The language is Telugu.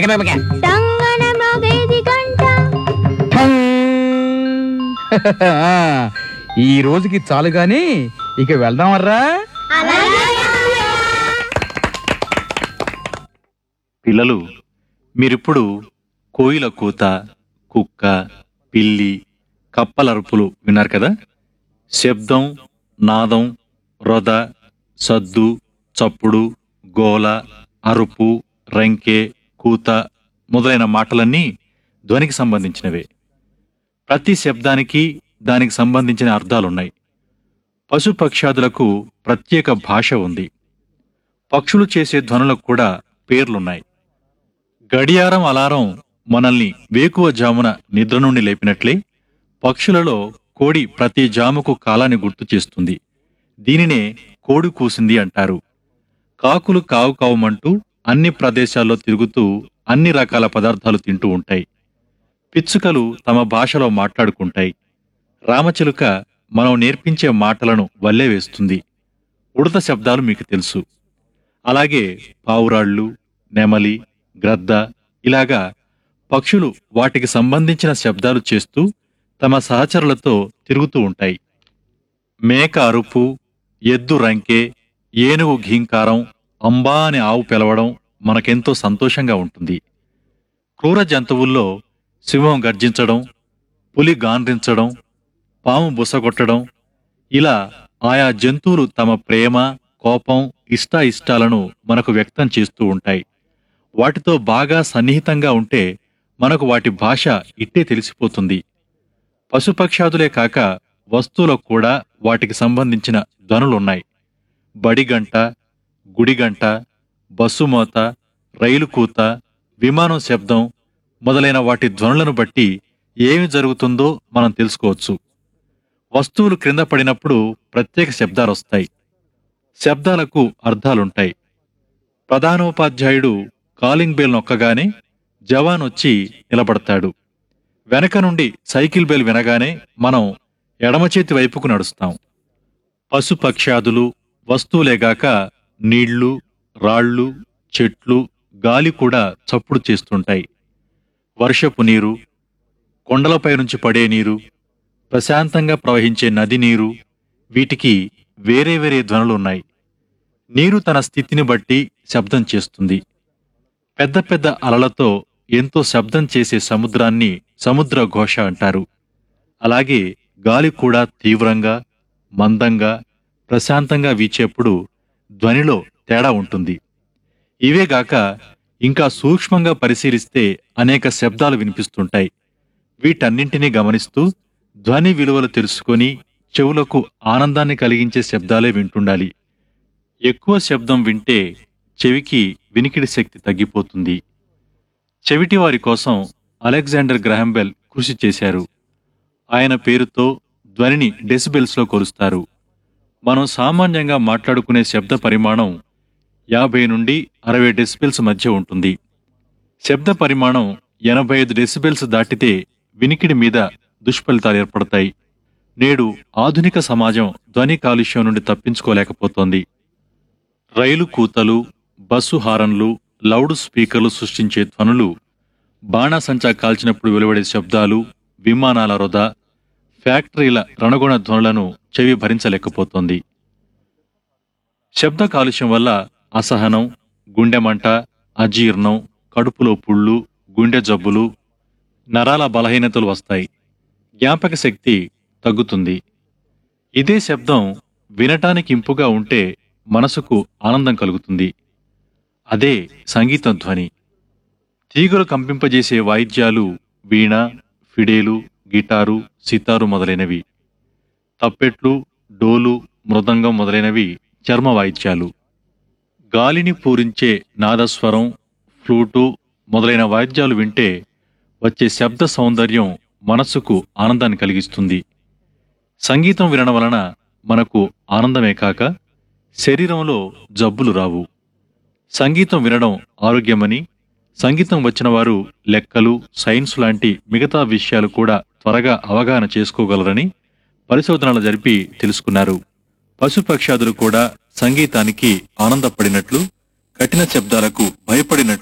ఎకనామిక టంగన మ్రోగేది గంట ఈ రోజుకి చాలు గాని ఇక వెళ్దామర్రా పిల్లలు మీరిప్పుడు కోయిల కూత కుక్క పిల్లి కప్పలరుపులు విన్నారు కదా శబ్దం నాదం రొద సద్దు చప్పుడు గోల అరుపు రంకె కూత మొదలైన మాటలన్నీ ధ్వనికి సంబంధించినవే ప్రతి శబ్దానికి దానికి సంబంధించిన అర్థాలున్నాయి పశుపక్షాదులకు ప్రత్యేక భాష ఉంది పక్షులు చేసే ధ్వనులకు కూడా పేర్లున్నాయి గడియారం అలారం మనల్ని వేకువ జామున నిద్ర నుండి లేపినట్లే పక్షులలో కోడి ప్రతి జాముకు కాలాన్ని గుర్తు చేస్తుంది దీనినే కోడి కూసింది అంటారు కాకులు కావు కావుమంటూ అన్ని ప్రదేశాల్లో తిరుగుతూ అన్ని రకాల పదార్థాలు తింటూ ఉంటాయి పిచ్చుకలు తమ భాషలో మాట్లాడుకుంటాయి రామచిలుక మనం నేర్పించే మాటలను వల్లే వేస్తుంది ఉడత శబ్దాలు మీకు తెలుసు అలాగే పావురాళ్ళు నెమలి గ్రద్ద ఇలాగా పక్షులు వాటికి సంబంధించిన శబ్దాలు చేస్తూ తమ సహచరులతో తిరుగుతూ ఉంటాయి మేక అరుపు ఎద్దు రంకె ఏనుగు ఘీంకారం అంబా అని ఆవు పిలవడం మనకెంతో సంతోషంగా ఉంటుంది క్రూర జంతువుల్లో సింహం గర్జించడం పులి గాండ్రించడం పాము బుసగొట్టడం ఇలా ఆయా జంతువులు తమ ప్రేమ కోపం ఇష్టాయిష్టాలను మనకు వ్యక్తం చేస్తూ ఉంటాయి వాటితో బాగా సన్నిహితంగా ఉంటే మనకు వాటి భాష ఇట్టే తెలిసిపోతుంది పశుపక్షాదులే కాక వస్తువులకు కూడా వాటికి సంబంధించిన ధ్వనులున్నాయి బడిగంట గుడిగంట బస్సు మోత రైలు కూత విమానం శబ్దం మొదలైన వాటి ధ్వనులను బట్టి ఏమి జరుగుతుందో మనం తెలుసుకోవచ్చు వస్తువులు క్రింద పడినప్పుడు ప్రత్యేక శబ్దాలొస్తాయి శబ్దాలకు అర్థాలుంటాయి ప్రధానోపాధ్యాయుడు కాలింగ్ బెల్ నొక్కగానే జవాన్ వచ్చి నిలబడతాడు వెనక నుండి సైకిల్ బెల్ వినగానే మనం ఎడమ చేతి వైపుకు నడుస్తాం పశుపక్ష్యాదులు వస్తువులేగాక నీళ్లు రాళ్ళు చెట్లు గాలి కూడా చప్పుడు చేస్తుంటాయి వర్షపు నీరు కొండలపై నుంచి పడే నీరు ప్రశాంతంగా ప్రవహించే నది నీరు వీటికి వేరే వేరే ధ్వనులున్నాయి నీరు తన స్థితిని బట్టి శబ్దం చేస్తుంది పెద్ద పెద్ద అలలతో ఎంతో శబ్దం చేసే సముద్రాన్ని సముద్ర ఘోష అంటారు అలాగే గాలి కూడా తీవ్రంగా మందంగా ప్రశాంతంగా వీచేప్పుడు ధ్వనిలో తేడా ఉంటుంది ఇవేగాక ఇంకా సూక్ష్మంగా పరిశీలిస్తే అనేక శబ్దాలు వినిపిస్తుంటాయి వీటన్నింటినీ గమనిస్తూ ధ్వని విలువలు తెలుసుకొని చెవులకు ఆనందాన్ని కలిగించే శబ్దాలే వింటుండాలి ఎక్కువ శబ్దం వింటే చెవికి వినికిడి శక్తి తగ్గిపోతుంది చెవిటి వారి కోసం అలెగ్జాండర్ గ్రహంబెల్ కృషి చేశారు ఆయన పేరుతో ధ్వనిని డెసిబెల్స్లో కొలుస్తారు మనం సామాన్యంగా మాట్లాడుకునే శబ్ద పరిమాణం యాభై నుండి అరవై డెసిబెల్స్ మధ్య ఉంటుంది శబ్ద పరిమాణం ఎనభై ఐదు డెసిబెల్స్ దాటితే వినికిడి మీద దుష్ఫలితాలు ఏర్పడతాయి నేడు ఆధునిక సమాజం ధ్వని కాలుష్యం నుండి తప్పించుకోలేకపోతోంది రైలు కూతలు బస్సు హారన్లు లౌడ్ స్పీకర్లు సృష్టించే ధ్వనులు బాణాసంచా కాల్చినప్పుడు వెలువడే శబ్దాలు విమానాల రొద ఫ్యాక్టరీల రణగుణ ధ్వనులను చెవి భరించలేకపోతోంది శబ్ద కాలుష్యం వల్ల అసహనం గుండెమంట అజీర్ణం కడుపులో పుళ్ళు గుండె జబ్బులు నరాల బలహీనతలు వస్తాయి జ్ఞాపక శక్తి తగ్గుతుంది ఇదే శబ్దం వినటానికి ఇంపుగా ఉంటే మనసుకు ఆనందం కలుగుతుంది అదే సంగీత ధ్వని తీగలు కంపింపజేసే వాయిద్యాలు వీణ ఫిడేలు గిటారు సితారు మొదలైనవి తప్పెట్లు డోలు మృదంగం మొదలైనవి చర్మ వాయిద్యాలు గాలిని పూరించే నాదస్వరం ఫ్లూటు మొదలైన వాయిద్యాలు వింటే వచ్చే శబ్ద సౌందర్యం మనస్సుకు ఆనందాన్ని కలిగిస్తుంది సంగీతం వినడం వలన మనకు ఆనందమే కాక శరీరంలో జబ్బులు రావు సంగీతం వినడం ఆరోగ్యమని సంగీతం వచ్చిన వారు లెక్కలు సైన్స్ లాంటి మిగతా విషయాలు కూడా త్వరగా అవగాహన చేసుకోగలరని పరిశోధనలు జరిపి తెలుసుకున్నారు పశుపక్షాదులు కూడా సంగీతానికి ఆనందపడినట్లు కఠిన శబ్దాలకు భయపడినట్లు